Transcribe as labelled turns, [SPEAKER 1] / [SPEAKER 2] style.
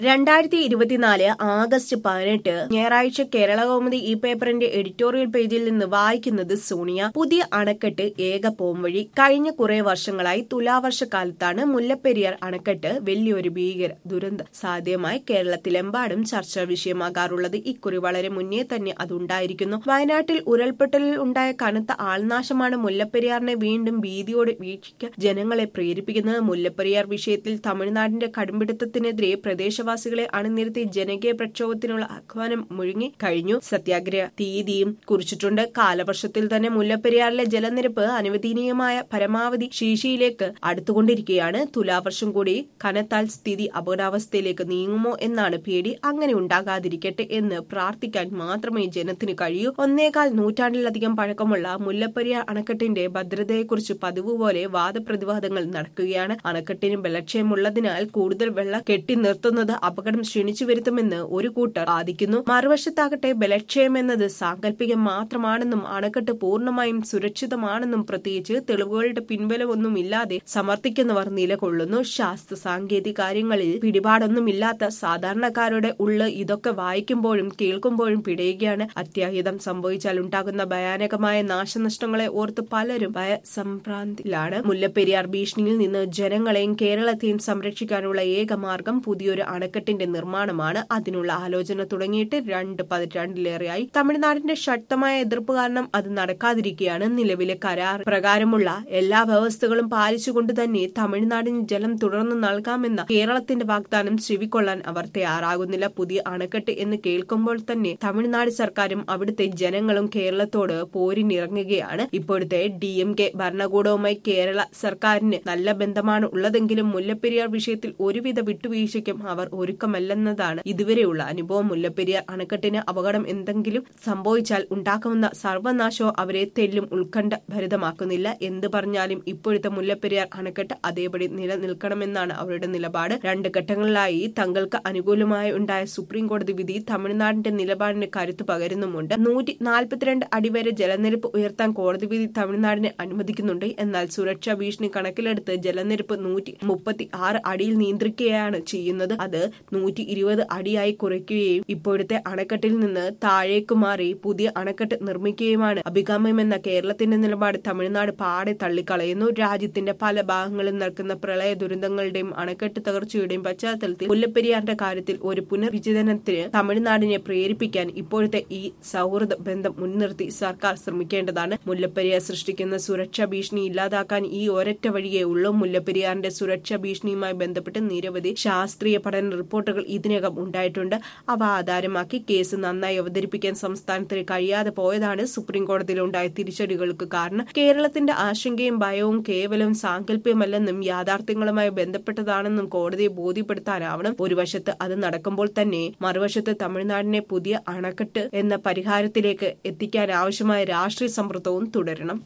[SPEAKER 1] രണ്ടായിരത്തി ഇരുപത്തിനാല് ആഗസ്റ്റ് പതിനെട്ട് ഞായറാഴ്ച കേരള കൗമുദി ഈ പേപ്പറിന്റെ എഡിറ്റോറിയൽ പേജിൽ നിന്ന് വായിക്കുന്നത് സോണിയ പുതിയ അണക്കെട്ട് ഏക പോംവഴി കഴിഞ്ഞ കുറെ വർഷങ്ങളായി തുലാവർഷക്കാലത്താണ് മുല്ലപ്പെരിയാർ അണക്കെട്ട് വലിയൊരു ഭീകര ദുരന്ത സാധ്യമായി കേരളത്തിലെമ്പാടും ചർച്ചാ വിഷയമാകാറുള്ളത് ഇക്കുറി വളരെ മുന്നേ തന്നെ അതുണ്ടായിരിക്കുന്നു വയനാട്ടിൽ ഉരുൾപൊട്ടലിൽ ഉണ്ടായ കനത്ത ആൾനാശമാണ് മുല്ലപ്പെരിയാറിനെ വീണ്ടും ഭീതിയോടെ വീക്ഷിക്കാൻ ജനങ്ങളെ പ്രേരിപ്പിക്കുന്നത് മുല്ലപ്പെരിയാർ വിഷയത്തിൽ തമിഴ്നാടിന്റെ കടുംപിടുത്തത്തിനെതിരെ പ്രദേശവാസികളെ അണിനിരത്തി ജനകീയ പ്രക്ഷോഭത്തിനുള്ള ആഹ്വാനം മുഴുങ്ങി കഴിഞ്ഞു സത്യാഗ്രഹ തീയതിയും കുറിച്ചിട്ടുണ്ട് കാലവർഷത്തിൽ തന്നെ മുല്ലപ്പെരിയാറിലെ ജലനിരപ്പ് അനുവദനീയമായ പരമാവധി ശേഷിയിലേക്ക് അടുത്തുകൊണ്ടിരിക്കുകയാണ് തുലാവർഷം കൂടി കനത്താൽ സ്ഥിതി അപകടാവസ്ഥയിലേക്ക് നീങ്ങുമോ എന്നാണ് പേടി അങ്ങനെ ഉണ്ടാകാതിരിക്കട്ടെ എന്ന് പ്രാർത്ഥിക്കാൻ മാത്രമേ ജനത്തിന് കഴിയൂ ഒന്നേകാൽ നൂറ്റാണ്ടിലധികം പഴക്കമുള്ള മുല്ലപ്പെരിയാർ അണക്കെട്ടിന്റെ ഭദ്രതയെക്കുറിച്ച് പതിവ് പോലെ വാദപ്രതിവാദങ്ങൾ നടക്കുകയാണ് അണക്കെട്ടിന് ബലക്ഷയമുള്ളതിനാൽ കൂടുതൽ വെള്ളം കെട്ടി നിർത്തുന്നത് അപകടം ക്ഷണിച്ചു വരുത്തുമെന്ന് ഒരു കൂട്ടർ വാദിക്കുന്നു മറുവശത്താകട്ടെ ബലക്ഷയം എന്നത് സാങ്കല്പികം മാത്രമാണെന്നും അണക്കെട്ട് പൂർണ്ണമായും സുരക്ഷിതമാണെന്നും പ്രത്യേകിച്ച് തെളിവുകളുടെ പിൻബലമൊന്നുമില്ലാതെ സമർത്ഥിക്കുന്നവർ നിലകൊള്ളുന്നു ശാസ്ത്ര സാങ്കേതിക കാര്യങ്ങളിൽ പിടിപാടൊന്നുമില്ലാത്ത സാധാരണക്കാരുടെ ഉള്ള് ഇതൊക്കെ വായിക്കുമ്പോഴും കേൾക്കുമ്പോഴും പിടയുകയാണ് അത്യാഹിതം സംഭവിച്ചാൽ ഉണ്ടാകുന്ന ഭയാനകമായ നാശനഷ്ടങ്ങളെ ഓർത്ത് പലരും ഭയസംഭ്രാന്തിലാണ് മുല്ലപ്പെരിയാർ ഭീഷണിയിൽ നിന്ന് ജനങ്ങളെയും കേരളത്തെയും സംരക്ഷിക്കാനുള്ള ഏക മാർഗം പുതിയൊരു അണക്കെട്ടിന്റെ നിർമ്മാണമാണ് അതിനുള്ള ആലോചന തുടങ്ങിയിട്ട് രണ്ട് പതിറ്റാണ്ടിലേറെയായി തമിഴ്നാടിന്റെ ശക്തമായ എതിർപ്പ് കാരണം അത് നടക്കാതിരിക്കുകയാണ് നിലവിലെ കരാർ പ്രകാരമുള്ള എല്ലാ വ്യവസ്ഥകളും പാലിച്ചുകൊണ്ട് തന്നെ തമിഴ്നാടിന് ജലം തുടർന്ന് നൽകാമെന്ന കേരളത്തിന്റെ വാഗ്ദാനം ചെവിക്കൊള്ളാൻ അവർ തയ്യാറാകുന്നില്ല പുതിയ അണക്കെട്ട് എന്ന് കേൾക്കുമ്പോൾ തന്നെ തമിഴ്നാട് സർക്കാരും അവിടുത്തെ ജനങ്ങളും കേരളത്തോട് പോരിനിറങ്ങുകയാണ് ഇപ്പോഴത്തെ ഡി എം കെ ഭരണകൂടവുമായി കേരള സർക്കാരിന് നല്ല ബന്ധമാണ് ഉള്ളതെങ്കിലും മുല്ലപ്പെരിയാർ വിഷയത്തിൽ ഒരുവിധ വിട്ടുവീഴ്ചയ്ക്കും അവർ ഒരുക്കമല്ലെന്നതാണ് ഇതുവരെയുള്ള അനുഭവം മുല്ലപ്പെരിയാർ അണക്കെട്ടിന് അപകടം എന്തെങ്കിലും സംഭവിച്ചാൽ ഉണ്ടാക്കാവുന്ന സർവനാശവും അവരെ തെല്ലും ഉത്കണ്ഠ ഭരിതമാക്കുന്നില്ല എന്ത് പറഞ്ഞാലും ഇപ്പോഴത്തെ മുല്ലപ്പെരിയാർ അണക്കെട്ട് അതേപടി നിലനിൽക്കണമെന്നാണ് അവരുടെ നിലപാട് രണ്ട് ഘട്ടങ്ങളിലായി തങ്ങൾക്ക് അനുകൂലമായി ഉണ്ടായ സുപ്രീം കോടതി വിധി തമിഴ്നാടിന്റെ നിലപാടിന് കരുത്തു പകരുന്നുമുണ്ട് നൂറ്റി നാൽപ്പത്തിരണ്ട് അടി വരെ ജലനിരപ്പ് ഉയർത്താൻ കോടതി വിധി തമിഴ്നാടിനെ അനുവദിക്കുന്നുണ്ട് എന്നാൽ സുരക്ഷാ ഭീഷണി കണക്കിലെടുത്ത് ജലനിരപ്പ് നൂറ്റി മുപ്പത്തി ആറ് അടിയിൽ നിയന്ത്രിക്കുകയാണ് ചെയ്യുന്നത് അത് നൂറ്റി ഇരുപത് അടിയായി കുറയ്ക്കുകയും ഇപ്പോഴത്തെ അണക്കെട്ടിൽ നിന്ന് താഴേക്ക് മാറി പുതിയ അണക്കെട്ട് നിർമ്മിക്കുകയുമാണ് അഭികാമ്യമെന്ന കേരളത്തിന്റെ നിലപാട് തമിഴ്നാട് പാടെ തള്ളിക്കളയുന്നു രാജ്യത്തിന്റെ പല ഭാഗങ്ങളിൽ നടക്കുന്ന പ്രളയ ദുരന്തങ്ങളുടെയും അണക്കെട്ട് തകർച്ചയുടെയും പശ്ചാത്തലത്തിൽ മുല്ലപ്പെരിയാറിന്റെ കാര്യത്തിൽ ഒരു പുനർവിചിന്തനത്തിന് തമിഴ്നാടിനെ പ്രേരിപ്പിക്കാൻ ഇപ്പോഴത്തെ ഈ സൗഹൃദ ബന്ധം മുൻനിർത്തി സർക്കാർ ശ്രമിക്കേണ്ടതാണ് മുല്ലപ്പെരിയാർ സൃഷ്ടിക്കുന്ന സുരക്ഷാ ഭീഷണി ഇല്ലാതാക്കാൻ ഈ ഒരൊറ്റ വഴിയേ ഉള്ളൂ മുല്ലപ്പെരിയാറിന്റെ സുരക്ഷാ ഭീഷണിയുമായി ബന്ധപ്പെട്ട് നിരവധി ശാസ്ത്രീയ പഠന റിപ്പോർട്ടുകൾ ഇതിനകം ഉണ്ടായിട്ടുണ്ട് അവ ആധാരമാക്കി കേസ് നന്നായി അവതരിപ്പിക്കാൻ സംസ്ഥാനത്തിന് കഴിയാതെ പോയതാണ് സുപ്രീം കോടതിയിലുണ്ടായ തിരിച്ചടികൾക്ക് കാരണം കേരളത്തിന്റെ ആശങ്കയും ഭയവും കേവലം സാങ്കല്പ്യമല്ലെന്നും യാഥാർത്ഥ്യങ്ങളുമായി ബന്ധപ്പെട്ടതാണെന്നും കോടതിയെ ബോധ്യപ്പെടുത്താനാവണം ഒരു വശത്ത് അത് നടക്കുമ്പോൾ തന്നെ മറുവശത്ത് തമിഴ്നാടിനെ പുതിയ അണക്കെട്ട് എന്ന പരിഹാരത്തിലേക്ക് എത്തിക്കാൻ ആവശ്യമായ രാഷ്ട്രീയ സമ്മർദ്ദവും തുടരണം